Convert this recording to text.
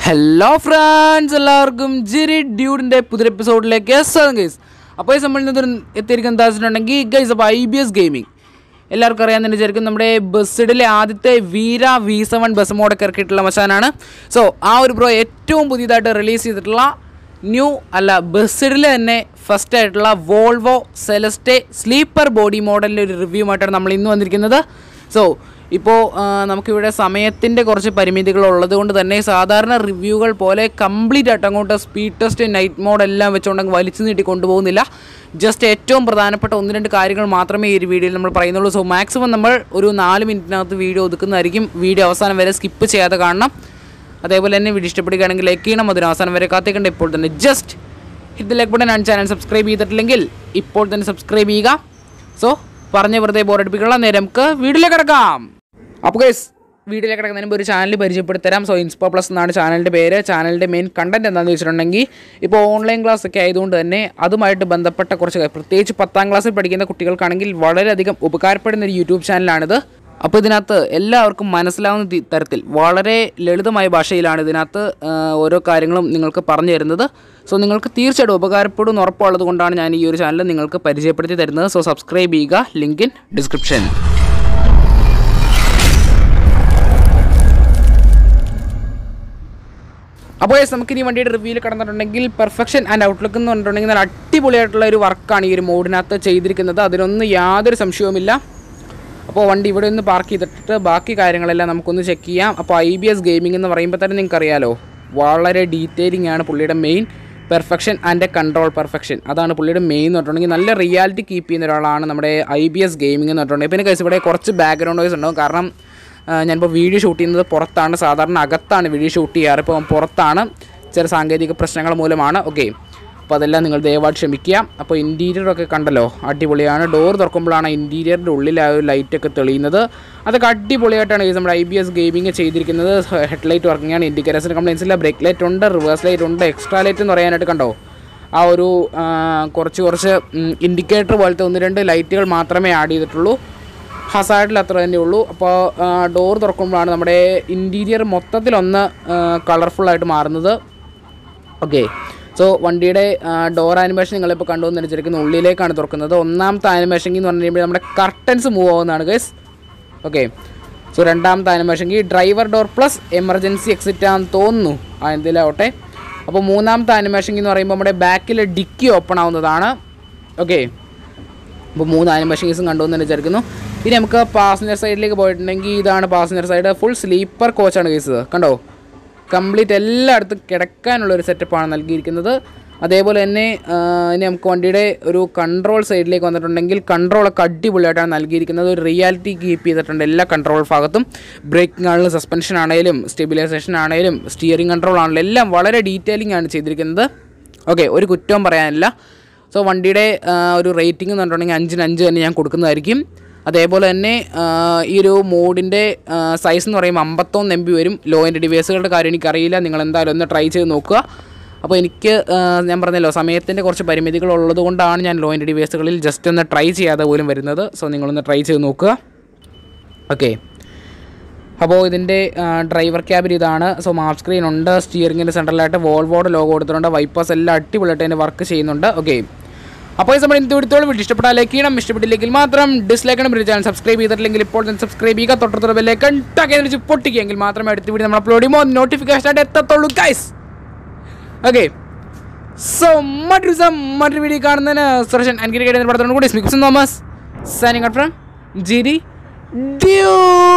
hello friends എല്ലാവർക്കും ജിരി ഡ്യൂഡിൻ്റെ പുതിയ എപ്പിസോഡിലേക്ക് സ്വാഗതം ഗൈസ് അപ്പോൾ ഈ നമ്മൾ ഇന്നത്തെ എത്തിയിരിക്കുന്നത് എന്താ വെച്ചിട്ടുണ്ടെങ്കിൽ ഗൈസ് അപ്പോൾ ഐ ബി എസ് ഗെയിമിംഗ് എല്ലാവർക്കും അറിയാൻ തന്നെ വിചാരിക്കും നമ്മുടെ ബസ്സിഡിലെ ആദ്യത്തെ വീര വി സെവൻ ബസ് മോഡൊക്കെ ഇറക്കിയിട്ടുള്ള മച്ചാനാണ് സോ ആ ഒരു ബ്രോ ഏറ്റവും പുതിയതായിട്ട് റിലീസ് ചെയ്തിട്ടുള്ള ന്യൂ അല്ല ബസ്സിഡിലെ തന്നെ ഫസ്റ്റ് ആയിട്ടുള്ള വോൾവോ സെലസ്റ്റെ സ്ലീപ്പർ ബോഡി മോഡലിൻ്റെ ഒരു റിവ്യൂ ആയിട്ടാണ് നമ്മൾ ഇന്ന് വന്നിരിക്കുന്നത് സോ ഇപ്പോൾ നമുക്കിവിടെ സമയത്തിൻ്റെ കുറച്ച് പരിമിതികൾ ഉള്ളത് കൊണ്ട് തന്നെ സാധാരണ റിവ്യൂകൾ പോലെ കംപ്ലീറ്റ് ആയിട്ട് അങ്ങോട്ട് സ്പീഡ് ടെസ്റ്റ് നൈറ്റ് മോഡ് എല്ലാം വെച്ചുകൊണ്ട് അങ്ങ് വലിച്ചു നീട്ടി കൊണ്ടുപോകുന്നില്ല ജസ്റ്റ് ഏറ്റവും പ്രധാനപ്പെട്ട ഒന്ന് രണ്ട് കാര്യങ്ങൾ മാത്രമേ ഈ ഒരു വീഡിയോയിൽ നമ്മൾ പറയുന്നുള്ളൂ സോ മാക്സിമം നമ്മൾ ഒരു നാല് മിനിറ്റിനകത്ത് വീഡിയോ ഒതുക്കുന്നതായിരിക്കും വീഡിയോ അവസാനം വരെ സ്കിപ്പ് ചെയ്യാതെ കാണണം അതേപോലെ തന്നെ വീഡിയോ ഇഷ്ടപ്പെടുകയാണെങ്കിൽ ലൈക്ക് ചെയ്യണം അതിന് അവസാനം വരെ കാത്തിക്കേണ്ട ഇപ്പോൾ തന്നെ ജസ്റ്റ് ഹിറ്റ് ലൈക്ക് ബട്ടൺ ആണ് ചാനൽ സബ്സ്ക്രൈബ് ചെയ്തിട്ടില്ലെങ്കിൽ ഇപ്പോൾ തന്നെ സബ്സ്ക്രൈബ് ചെയ്യുക സോ പറഞ്ഞ വെറുതെ ബോറടിപ്പിക്കാനുള്ള നേരം നമുക്ക് വീഡിയോയിലേക്ക് കിടക്കാം അപ്പോൾ ഗൈസ് വീഡിയോയിലേക്ക് കിടക്കുന്നതിന് മുമ്പ് ഒരു ചാനൽ പരിചയപ്പെടുത്തരാം സോ ഇൻസ്പോ പ്ലസ് എന്നാണ് ചാനലിൻ്റെ പേര് ചാനലിൻ്റെ മെയിൻ കണ്ടൻറ്റ് എന്താണെന്ന് വെച്ചിട്ടുണ്ടെങ്കിൽ ഇപ്പോൾ ഓൺലൈൻ ക്ലാസ് ഒക്കെ ആയതുകൊണ്ട് തന്നെ അതുമായിട്ട് ബന്ധപ്പെട്ട കുറച്ച് കാര്യം- പ്രത്യേകിച്ച് പത്താം ക്ലാസ്സിൽ പഠിക്കുന്ന കുട്ടികൾക്കാണെങ്കിൽ വളരെയധികം ഉപകാരപ്പെടുന്ന ഒരു യൂട്യൂബ് ചാനലാണിത് അപ്പോൾ ഇതിനകത്ത് എല്ലാവർക്കും മനസ്സിലാവുന്ന തി- തരത്തിൽ വളരെ ലളിതമായ ഭാഷയിലാണ് ഇതിനകത്ത് ആ, ഓരോ കാര്യങ്ങളും നിങ്ങൾക്ക് പറഞ്ഞു തരുന്നത് സോ നിങ്ങൾക്ക് തീർച്ചയായിട്ടും ഉപകാരപ്പെടും എന്ന് ഉറപ്പുള്ളത് കൊണ്ടാണ് ഞാൻ ഈ ഒരു ചാനൽ നിങ്ങൾക്ക് പരിചയപ്പെടുത്തി തരുന്നത് സോ സബ്സ്ക്രൈബ് ചെയ്യുക ലിങ്ക് ഇൻ ഡിസ്ക്രിപ്ഷൻ അപ്പോൾ yes, നമുക്ക് ഇനി വണ്ടിയുടെ റിവ്യൂവിൽ കടന്നിട്ടുണ്ടെങ്കിൽ പെർഫെക്ഷൻ ആൻഡ് ഔട്ട്ലുക്ക് എന്ന് പറഞ്ഞിട്ടുണ്ടെങ്കിൽ നല്ല അടിപൊളിയായിട്ടുള്ള ഒരു വർക്കാണ് ഈ ഒരു മോഡിനകത്ത് ചെയ്തിരിക്കുന്നത് അതിനൊന്നും യാതൊരു സംശയവുമില്ല അപ്പോൾ വണ്ടി ഇവിടെ ഒന്ന് പാർക്ക് ചെയ്തിട്ട് ബാക്കി കാര്യങ്ങളെല്ലാം നമുക്കൊന്ന് ചെക്ക് ചെയ്യാം അപ്പോൾ ഐ ബി എസ് ഗെയിമിംഗ് എന്ന് പറയുമ്പോൾ തന്നെ നിങ്ങൾക്ക് അറിയാലോ വളരെ ഡീറ്റെയിലിംഗ് ആണ് പുള്ളിയുടെ main perfection and control perfection അതാണ് പുള്ളിയുടെ മെയിൻ എന്ന് പറഞ്ഞിട്ടുണ്ടെങ്കിൽ നല്ല റിയാലിറ്റി കീപ്പ് ചെയ്യുന്ന ഒരാളാണ് നമ്മുടെ ഐ ബി എസ് ഗെയിമിംഗ് എന്ന് പറഞ്ഞിട്ടുണ്ടെങ്കിൽ പിന്നെ കേസ് ഇവിടെ കുറച്ച് ബാക്ക്ഗ്രൗണ്ട് വോയിസ് ഉണ്ടാവും കാരണം ആ, ഞാനിപ്പോൾ വീഡിയോ ഷൂട്ട് ചെയ്യുന്നത് പുറത്താണ് സാധാരണ അകത്താണ് വീഡിയോ ഷൂട്ട് ചെയ്യാറ് ഇപ്പോൾ പുറത്താണ് ചില സാങ്കേതിക പ്രശ്നങ്ങൾ മൂലമാണ് ഓക്കെ അപ്പോൾ അതെല്ലാം നിങ്ങൾ ദയവായിട്ട് ക്ഷമിക്കുക അപ്പോൾ ഇൻറ്റീരിയറൊക്കെ കണ്ടല്ലോ അടിപൊളിയാണ് ഡോർ തുറക്കുമ്പോഴാണ് ഇൻറ്റീരിയറിൻ്റെ ഉള്ളിൽ ആ ഒരു ലൈറ്റൊക്കെ തെളിയുന്നത് അതൊക്കെ അടിപൊളിയായിട്ടാണ് ഈ നമ്മുടെ ഐ ബി എസ് ഗെയിമിങ് ചെയ്തിരിക്കുന്നത് ഹെഡ്ലൈറ്റ് വർക്കിംഗ് ആണ് ഇൻഡിക്കേറ്റേഴ്സിന് കംപ്ലൈൻസ് ഇല്ല ബ്രേക്ക് ലൈറ്റ് ഉണ്ട് റിവേഴ്സ് ലൈറ്റ് ഉണ്ട് എക്സ്ട്രാ ലൈറ്റ് എന്ന് പറയാനായിട്ട് കണ്ടോ ആ ഒരു ആ, കുറച്ച് കുറച്ച് ഇൻഡിക്കേറ്റർ പോലത്തെ ഒന്ന് രണ്ട് ലൈറ്റുകൾ മാത്രമേ ആഡ് ചെയ്തിട്ടുള്ളൂ ഹസാർഡിൽ അത്ര തന്നെ ഉള്ളൂ അപ്പോൾ ഡോർ തുറക്കുമ്പോഴാണ് നമ്മുടെ ഇൻറ്റീരിയർ മൊത്തത്തിലൊന്ന് കളർഫുള്ളായിട്ട് മാറുന്നത് ഓക്കെ സോ വണ്ടിയുടെ ഡോർ ആനിമേഷൻ നിങ്ങളിപ്പോൾ കണ്ടുവന്ന് വെച്ചിരിക്കുന്ന ഉള്ളിലേക്കാണ് തുറക്കുന്നത് ഒന്നാമത്തെ ആനിമേഷൻ എന്ന് പറഞ്ഞു കഴിയുമ്പോൾ നമ്മുടെ കർട്ടൻസ് മൂവ് ആവുന്നതാണ് ഗൈസ് ഓക്കെ സോ രണ്ടാമത്തെ ആനിമേഷൻ ഈ driver door plus emergency exit ആണെന്ന് തോന്നുന്നു ആ എന്തിലാവട്ടെ അപ്പോൾ മൂന്നാമത്തെ ആനിമേഷൻ എന്ന് പറയുമ്പോൾ നമ്മുടെ ബാക്കിൽ ഡിക്കി ഓപ്പൺ ആവുന്നതാണ് ഓക്കെ അപ്പോൾ മൂന്ന് ആനിമേഷൻ കേസും കണ്ടുവന്ന് വിചാരിക്കുന്നു ഇനി നമുക്ക് പാസഞ്ചർ സൈഡിലേക്ക് പോയിട്ടുണ്ടെങ്കിൽ ഇതാണ് പാസഞ്ചർ സൈഡ് ഫുൾ സ്ലീപ്പർ കോച്ചാണ് കേസ് കണ്ടോ കംപ്ലീറ്റ് എല്ലായിടത്തും കിടക്കാനുള്ള ഒരു സെറ്റപ്പാണ് നൽകിയിരിക്കുന്നത് അതേപോലെ തന്നെ ആ, ഇനി നമുക്ക് വണ്ടിയുടെ ഒരു കൺട്രോൾ സൈഡിലേക്ക് വന്നിട്ടുണ്ടെങ്കിൽ കൺട്രോളൊക്കെ അടിപൊളിയായിട്ടാണ് നൽകിയിരിക്കുന്നത് ഒരു റിയാലിറ്റി കീപ്പ് ചെയ്തിട്ടുണ്ട് എല്ലാ കൺട്രോൾ ഭാഗത്തും ബ്രേക്കിംഗ് ആണെങ്കിലും സസ്പെൻഷൻ ആണെങ്കിലും സ്റ്റെബിലൈസേഷൻ ആണെങ്കിലും സ്റ്റിയറിംഗ് കൺട്രോൾ ആണെങ്കിലും എല്ലാം വളരെ ഡീറ്റെയിലിംഗ് ആണ് ചെയ്തിരിക്കുന്നത് ഓക്കെ ഒരു കുറ്റവും പറയാനില്ല സോ വണ്ടിയുടെ ആ, ഒരു റേറ്റിംഗ് എന്ന് പറഞ്ഞിട്ടുണ്ടെങ്കിൽ അഞ്ചിന് അഞ്ച് തന്നെ ഞാൻ കൊടുക്കുന്നതായിരിക്കും അതേപോലെ തന്നെ ആ, ഈ ഒരു മോഡിൻ്റെ സൈസ് എന്ന് പറയുമ്പോൾ അമ്പത്തൊന്ന് എം ബി വരും ലോ എൻ്റെ ഡിവൈസുകളുടെ കാര്യം എനിക്കറിയില്ല നിങ്ങൾ എന്തായാലും ഒന്ന് ട്രൈ ചെയ്ത് നോക്കുക അപ്പോൾ എനിക്ക് ആ, ഞാൻ പറഞ്ഞല്ലോ സമയത്തിൻ്റെ കുറച്ച് പരിമിതികൾ ഉള്ളത് കൊണ്ടാണ് ഞാൻ ലോ എൻ്റെ ഡിവൈസുകളിൽ ജസ്റ്റ് ഒന്ന് ട്രൈ ചെയ്യാതെ പോലും വരുന്നത് സോ നിങ്ങളൊന്ന് ട്രൈ ചെയ്ത് നോക്കുക ഓക്കെ അപ്പോൾ ഇതിൻ്റെ ഡ്രൈവർ ക്യാബിൻ ഇതാണ് സോ മാപ്പ് സ്ക്രീൻ ഉണ്ട് സ്റ്റിയറിംഗിൻ്റെ സെൻട്രലായിട്ട് വോൾവോഡ് ലോഗോ കൊടുത്തിട്ടുണ്ട് വൈപ്പേഴ്സ് എല്ലാം അടിപൊളിയായിട്ട് അതിൻ്റെ വർക്ക് ചെയ്യുന്നുണ്ട് ഓക്കെ അപ്പോൾ ഈ സമയം ഇന്നത്തെ എടുത്തോളം വീഡിയോ ഇഷ്ടപ്പെട്ടാൽ ലൈക്ക് ചെയ്യണം ഇഷ്ടപ്പെട്ടില്ലെങ്കിൽ മാത്രം ഡിസ്ലൈക്ക് ചെയ്യണം ചാനൽ സബ്സ്ക്രൈബ് ചെയ്തിട്ടില്ലെങ്കിൽ ഇപ്പോൾ തന്നെ സബ്സ്ക്രൈബ് ചെയ്യുക തൊട്ടടുത്തുള്ള ബെല്ലേക്ക് ഉണ്ടാക്കി വെച്ച് പൊട്ടിക്കുകയെങ്കിൽ മാത്രമേ അടുത്ത വീഡിയോ നമ്മൾ അപ്ലോഡ് ചെയ്യുമ്പോൾ നോട്ടിഫിക്കേഷൻ ആയിട്ട് എത്തത്തുള്ളൂ ഗൈസ് ഓക്കെ സോ മറ്റൊരു ദിവസം മറ്റൊരു വീഡിയോ കാണുന്നതിന് സുരക്ഷൻ എനിക്ക് പടത്തോട് കൂടി സ്മിക്സ് തോമസ് സൈനിങ് ഔട്ട് ഫ്രം ജിരി ഡ്യൂ